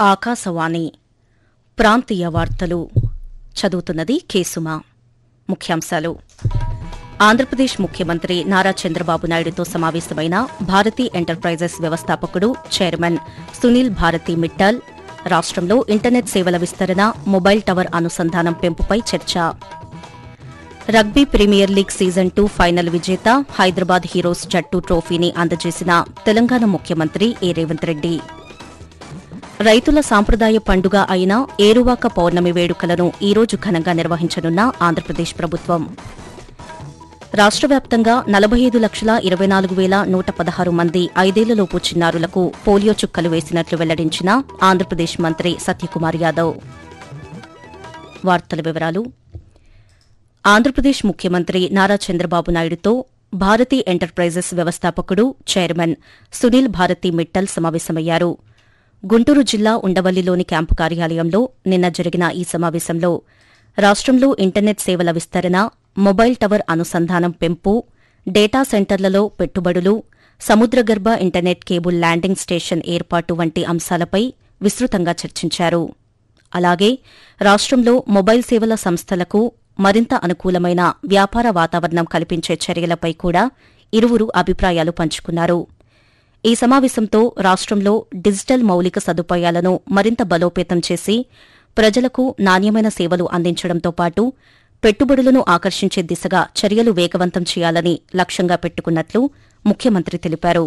ఆకాశవాణి ప్రాంతీయ వార్తలు చదువుతున్నది కేసుమా ముఖ్యాంశాలు ఆంధ్రప్రదేశ్ ముఖ్యమంత్రి నారా చంద్రబాబు నాయుడుతో సమావేశమైన భారతీ ఎంటర్ప్రైజెస్ వ్యవస్థాపకుడు చైర్మన్ సునీల్ భారతి మిట్టల్ రాష్టంలో ఇంటర్నెట్ సేవల విస్తరణ మొబైల్ టవర్ అనుసంధానం పెంపుపై చర్చ rugby premier league season two final విజేత హైదరాబాద్ హీరోస్ జట్టు ట్రోఫీని అందజేసిన తెలంగాణ ముఖ్యమంత్రి ఏ రేవంత్ రెడ్డి రైతుల సాంప్రదాయ పండుగ అయిన ఏరువాక పౌర్ణమి వేడుకలను ఈ రోజు ఘనంగా నిర్వహించనున్న ఆంధ్రప్రదేశ్ ప్రభుత్వం రాష్ట్ర వ్యాప్తంగా నలభై ఐదు లక్షల ఇరవై నాలుగు వేల నూట పదహారు మంది ఐదేళ్లలోపు చిన్నారులకు పోలియో చుక్కలు వేసినట్లు వెల్లడించిన ఆంధ్రప్రదేశ్ మంత్రి సత్యకుమార్ యాదవ్ వార్తల వివరాలు ఆంధ్రప్రదేశ్ ముఖ్యమంత్రి నారా చంద్రబాబు నాయుడుతో భారతీ ఎంటర్ప్రైజెస్ వ్యవస్థాపకుడు చైర్మన్ సునీల్ భారతి మిట్టల్ సమావేశమయ్యారు గుంటూరు జిల్లా ఉండవల్లిలోని క్యాంపు కార్యాలయంలో నిన్న జరిగిన ఈ సమావేశంలో రాష్టంలో ఇంటర్నెట్ సేవల విస్తరణ మొబైల్ టవర్ అనుసంధానం పెంపు డేటా సెంటర్లలో పెట్టుబడులు సముద్రగర్భ ఇంటర్నెట్ కేబుల్ ల్యాండింగ్ స్టేషన్ ఏర్పాటు వంటి అంశాలపై విస్తృతంగా చర్చించారు అలాగే రాష్టంలో మొబైల్ సేవల సంస్థలకు మరింత అనుకూలమైన వ్యాపార వాతావరణం కల్పించే చర్యలపై కూడా ఇరువురు అభిప్రాయాలు పంచుకున్నారు ఈ సమావేశంతో రాష్టంలో డిజిటల్ మౌలిక సదుపాయాలను మరింత బలోపేతం చేసి ప్రజలకు నాణ్యమైన సేవలు అందించడంతో పాటు పెట్టుబడులను ఆకర్షించే దిశగా చర్యలు వేగవంతం చేయాలని లక్ష్యంగా పెట్టుకున్నట్లు ముఖ్యమంత్రి తెలిపారు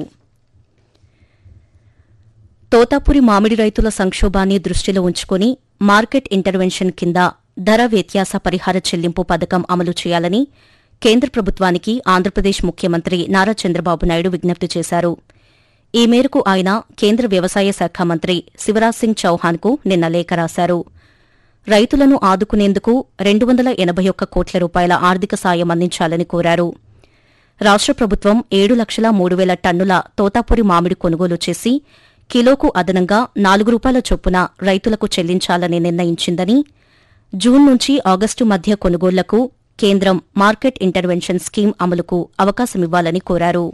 తోతాపురి మామిడి రైతుల సంక్షోభాన్ని దృష్టిలో ఉంచుకుని మార్కెట్ ఇంటర్వెన్షన్ కింద ధర వ్యత్యాస పరిహార చెల్లింపు పథకం అమలు చేయాలని కేంద్ర ప్రభుత్వానికి ఆంధ్రప్రదేశ్ ముఖ్యమంత్రి నారా చంద్రబాబు నాయుడు విజ్ఞప్తి చేశారు ఈ మేరకు ఆయన కేంద్ర వ్యవసాయ శాఖ మంత్రి శివరాజ్ సింగ్ చౌహాన్కు నిన్న లేఖ రాశారు రైతులను ఆదుకునేందుకు రెండు వందల ఎనబై ఒక్క కోట్ల రూపాయల ఆర్థిక సాయం అందించాలని కోరారు రాష్ట ప్రభుత్వం ఏడు లక్షల మూడు వేల టన్నుల తోతాపురి మామిడి కొనుగోలు చేసి కిలోకు అదనంగా నాలుగు రూపాయల చొప్పున రైతులకు చెల్లించాలని నిర్ణయించిందని జూన్ నుంచి ఆగస్టు మధ్య కొనుగోళ్లకు కేంద్రం మార్కెట్ ఇంటర్వెన్షన్ స్కీమ్ అమలుకు అవకాశమివ్వాలని కోరారు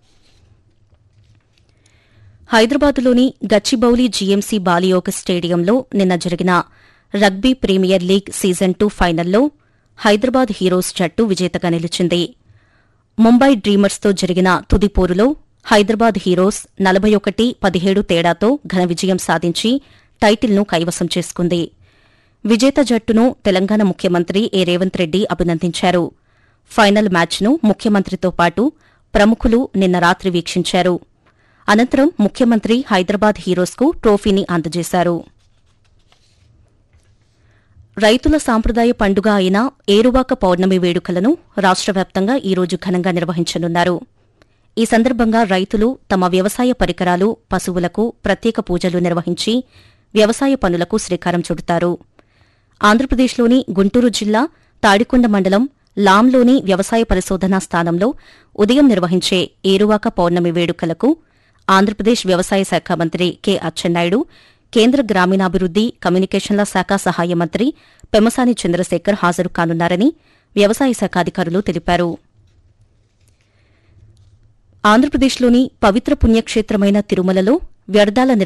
హైదరాబాద్లోని గచ్చిబౌలి జీఎంసీ బాలియోక స్టేడియంలో నిన్న జరిగిన rugby premier league season two ఫైనల్లో హైదరాబాద్ హీరోస్ జట్టు విజేతగా నిలిచింది ముంబై డ్రీమర్స్తో జరిగిన తుది పోరులో హైదరాబాద్ హీరోస్ నలభై ఒకటి పదిహేడు తేడాతో ఘన విజయం సాధించి టైటిల్ను కైవసం చేసుకుంది విజేత జట్టును తెలంగాణ ముఖ్యమంత్రి ఏ రేవంత్ రెడ్డి అభినందించారు ఫైనల్ మ్యాచ్ను ముఖ్యమంత్రితో పాటు ప్రముఖులు నిన్న రాత్రి వీక్షించారు అనంతరం ముఖ్యమంత్రి హైదరాబాద్ హీరోస్కు ట్రోఫీని అందజేశారు రైతుల సాంప్రదాయ పండుగ అయిన ఏరువాక పౌర్ణమి వేడుకలను రాష్ట వ్యాప్తంగా ఈ రోజు ఘనంగా నిర్వహించనున్నారు ఈ సందర్భంగా రైతులు తమ వ్యవసాయ పరికరాలు పశువులకు ప్రత్యేక పూజలు నిర్వహించి వ్యవసాయ పనులకు శ్రీకారం చుడతారు ఆంధ్రప్రదేశ్లోని గుంటూరు జిల్లా తాడికొండ మండలం లాంలోని వ్యవసాయ పరిశోధనా స్థానంలో ఉదయం నిర్వహించే ఏరువాక పౌర్ణమి వేడుకలకు ఆంధ్రప్రదేశ్ వ్యవసాయ శాఖ మంత్రి కె అచ్చెన్నాయుడు కేంద్ర గ్రామీణాభివృద్ది కమ్యూనికేషన్ల శాఖ సహాయ మంత్రి పెమసాని చంద్రశేఖర్ హాజరు కానున్నారని వ్యవసాయ శాఖ అధికారులు తెలిపారు ఆంధ్రప్రదేశ్లోని పవిత్ర పుణ్యక్షేత్రమైన తిరుమలలో వ్యర్థాల